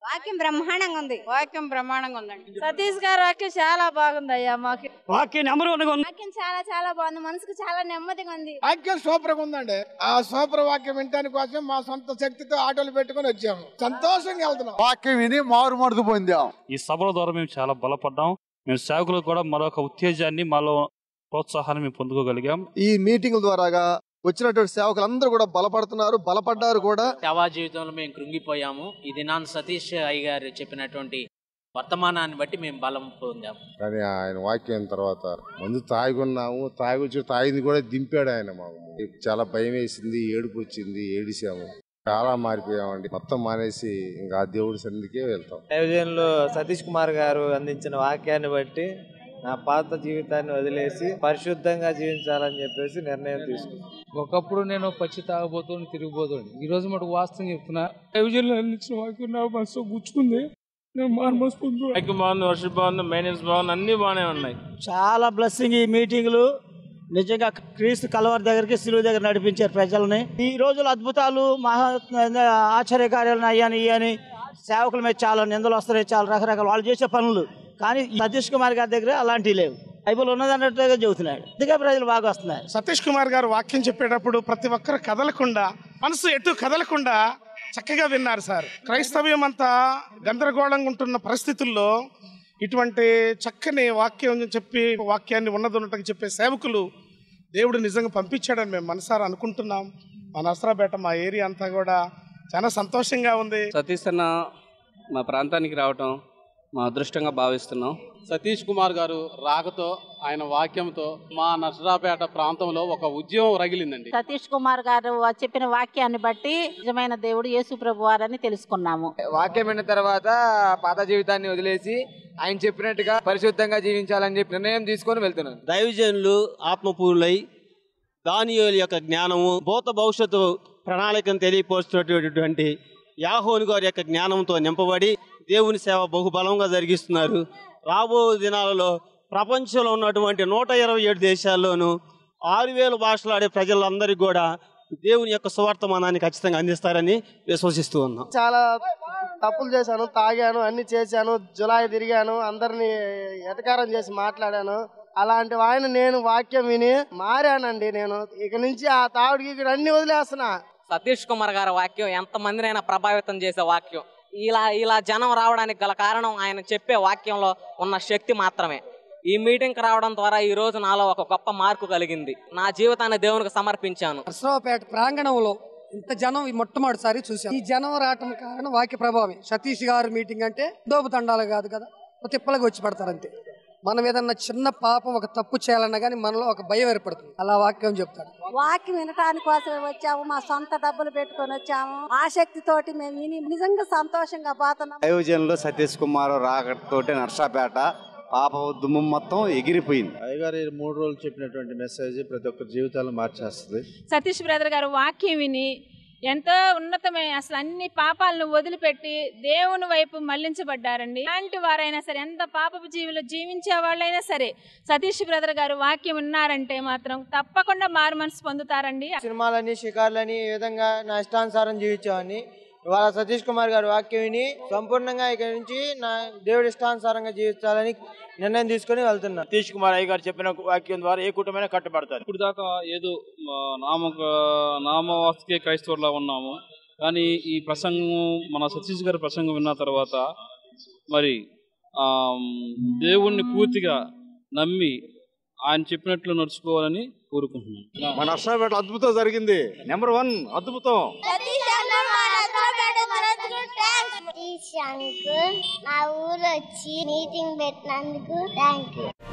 వాక్యం బ్రహ్మాండంగా ఉంది వాక్యం బ్రహ్మాండంగా ఉందండి సతీష్ గారి వాక్యం చాలా బాగుంది అయ్యా మాకు వాక్యం నెంబర్ వన్ ఉంది వాక్యం చాలా చాలా బాగుంది మనసుకు చాలా నెమ్మదిగా ఉంది వాక్యం సూపర్ గా ఉందండి ఆ సూపర్ వాక్యం వినటానికి కోసం మా సొంత శక్తితో ఆటోలు పెట్టుకొని వచ్చాము సంతోషంగా వెళ్తున్నాం వాక్యం విని మారు మడుతు పొందాం ఈ సభల ద్వారా మేము చాలా బలపడ్డాం మేము సేవకులకు కూడా మరొక ఉత్తేజాన్ని మాలో ప్రోత్సాహాన్ని మేము పొందుకోగలిగాం ఈ మీటింగ్ ద్వారాగా వచ్చినటువంటి సేవకులందరూ కూడా బలపడుతున్నారు బలపడ్డారు కూడా సేవా జీవితంలో మేము కృంగిపోయాము ఈ దినాన్ని సతీష్ అయ్య గారు చెప్పినటువంటి వర్తమానాన్ని బట్టి మేము బలం పొందాము కానీ ఆయన వాక్యం తర్వాత ముందు తాగున్నాము తాగొచ్చి తాగింది కూడా దింపాడు ఆయన మాకు చాలా భయం వేసింది ఏడుపు వచ్చింది ఏడిసాము చాలా మారిపోయామండి మొత్తం మానేసి ఇంకా ఆ దేవుడి సన్నిధికే వెళ్తాం టెలివిజన్లో సతీష్ కుమార్ గారు అందించిన వాక్యాన్ని బట్టి నా పాత జీవితాన్ని వదిలేసి పరిశుద్ధంగా జీవించాలని చెప్పేసి నిర్ణయం తీసుకున్నాను ఒకప్పుడు నేను పచ్చి తాగబోతుని తిరిగిపోతుంది ఈ రోజు మటుకు వాస్తవం చెప్తున్నా టెలివిజన్లో అందించిన వాక్యం నా మనసు గుచ్చుకుంది నేను మార్మోస్ పొందు వాక్యం బాగుంది వర్షం బాగుంది మెయింటెనెన్స్ బాగుంది అన్ని బాగానే ఉన్నాయి చాలా బ్లెస్సింగ్ ఈ మీటింగ్లు నిజంగా క్రీస్తు కలవరి దగ్గరికి సిలువు దగ్గర నడిపించారు ప్రజల్ని ఈ రోజులు అద్భుతాలు మహా ఆశ్చర్యకార్యాలను అయ్యాని ఇయ్యని సేవకుల మీద చాలా నిందలు వస్తున్నాయి చాలా రకరకాల వాళ్ళు చేసే పనులు కానీ సతీష్ కుమార్ గారి దగ్గర అలాంటివి లేవు బైబుల్ ఉన్నదన్నట్టుగా చెబుతున్నాడు అందుకే ప్రజలు బాగా వస్తున్నారు సతీష్ కుమార్ గారు వాక్యం చెప్పేటప్పుడు ప్రతి ఒక్కరు కదలకుండా మనసు ఎటు కదలకుండా చక్కగా విన్నారు సార్ క్రైస్తవ్యం అంతా గందరగోళంగా ఉంటున్న పరిస్థితుల్లో ఇటువంటి చక్కని వాక్యం చెప్పి వాక్యాన్ని ఉన్నదన్నట్టుగా చెప్పే సేవకులు దేవుడు నిజంగా పంపించాడని మేము మనసారా అనుకుంటున్నాం మా నసరాపేట మా ఏరియా అంతా కూడా చాలా సంతోషంగా ఉంది సతీష్ అన్న మా ప్రాంతానికి రావటం మా అదృష్టంగా భావిస్తున్నాం సతీష్ కుమార్ గారు రాకతో ఆయన వాక్యంతో మా నర్సరాపేట ప్రాంతంలో ఒక ఉద్యమం రగిలిందండి సతీష్ కుమార్ గారు చెప్పిన వాక్యాన్ని బట్టి నిజమైన దేవుడు యేసు ప్రభు వారని తెలుసుకున్నాము వాక్యం విన్న తర్వాత పాత జీవితాన్ని వదిలేసి ఆయన చెప్పినట్టుగా పరిశుద్ధంగా జీవించాలని చెప్పి నిర్ణయం తీసుకొని వెళ్తున్నాను దైవజనులు ఆత్మపూరులై దానియోల యొక్క జ్ఞానము భూత భవిష్యత్తు ప్రణాళికను తెలియపరుస్తున్నటువంటి యాహోని గారి యొక్క జ్ఞానంతో నింపబడి దేవుని సేవ బహుబలంగా జరిగిస్తున్నారు రాబో దినాలలో ప్రపంచంలో ఉన్నటువంటి నూట ఇరవై ఏడు దేశాల్లోనూ ఆరు వేల భాషలాడే ప్రజలందరికీ కూడా దేవుని యొక్క సువర్తమానాన్ని ఖచ్చితంగా అందిస్తారని విశ్వసిస్తూ ఉన్నాం చాలా తప్పులు చేశాను తాగాను అన్ని చేశాను జులాయి తిరిగాను అందరిని ఎటకారం చేసి మాట్లాడాను అలాంటి ఆయన నేను వాక్యం విని మారానండి నేను ఇక నుంచి ఆ తాగుడికి ఇక్కడ అన్ని వదిలేస్తున్నా సతీష్ కుమార్ గారి వాక్యం ఎంత మందినైనా ప్రభావితం చేసే వాక్యం ఇలా ఇలా జనం రావడానికి గల కారణం ఆయన చెప్పే వాక్యంలో ఉన్న శక్తి మాత్రమే ఈ మీటింగ్కి రావడం ద్వారా ఈ రోజు నాలో ఒక గొప్ప మార్పు కలిగింది నా జీవితాన్ని దేవునికి సమర్పించాను నర్సరావుపేట ప్రాంగణంలో ఇంత జనం ఈ మొట్టమొదటిసారి చూసాం ఈ జనం రావటం కారణం వాక్య ప్రభావమే సతీష్ గారు మీటింగ్ అంటే దోపు తండాలు కాదు కదా ఒక తిప్పలకి వచ్చి పడతారు అంతే మనం ఏదన్నా చిన్న పాపం ఒక తప్పు చేయాలన్నా కానీ మనలో ఒక భయం ఏర్పడుతుంది అలా వాక్యం చెప్తాడు వాక్యం వినటానికి కోసమే వచ్చాము మా సొంత డబ్బులు పెట్టుకొని వచ్చాము ఆసక్తితోటి మేము విని నిజంగా సంతోషంగా పోతున్నాం దైవజనులు సతీష్ కుమార్ రాకతోటి నర్సాపేట పాప ఉద్యమం మొత్తం ఎగిరిపోయింది అయ్యగారు మూడు రోజులు చెప్పినటువంటి మెసేజ్ ప్రతి ఒక్కరి జీవితాలను మార్చేస్తుంది సతీష్ బ్రదర్ గారు వాక్యం విని ఎంతో ఉన్నతమైన అసలు అన్ని పాపాలను వదిలిపెట్టి దేవుని వైపు మళ్లించబడ్డారండి ఎలాంటి వారైనా సరే ఎంత పాపపు జీవులు జీవించే వాళ్ళైనా సరే సతీష్ బ్రదర్ గారు వాక్యం ఉన్నారంటే మాత్రం తప్పకుండా మారు మనసు పొందుతారండి సినిమాలని షికార్లని ఈ విధంగా నా ఇష్టానుసారం జీవించేవాడిని ఇవాళ సతీష్ కుమార్ గారు వాక్యం విని సంపూర్ణంగా ఇక్కడి నుంచి నా దేవుడి ఇష్టానుసారంగా జీవించాలని నిర్ణయం తీసుకొని వెళ్తున్నా సతీష్ కుమార్ అయ్య గారు చెప్పిన వాక్యం ద్వారా ఏ కుటుంబమైనా కట్టుబడతారు ఇప్పుడు దాకా ఏదో ఆ, నామక నామవాస్తికే క్రైస్తవులా ఉన్నాము కానీ ఈ ప్రసంగం మన సతీష్ గారి ప్రసంగం విన్న తర్వాత మరి ఆ, దేవుణ్ణి పూర్తిగా నమ్మి ఆయన చెప్పినట్లు నడుచుకోవాలని కోరుకుంటున్నాను మన నర్సాపేట అద్భుతం జరిగింది నెంబర్ వన్ అద్భుతం మా ఊరు వచ్చి మీటింగ్ పెట్టినందుకు థ్యాంక్ యూ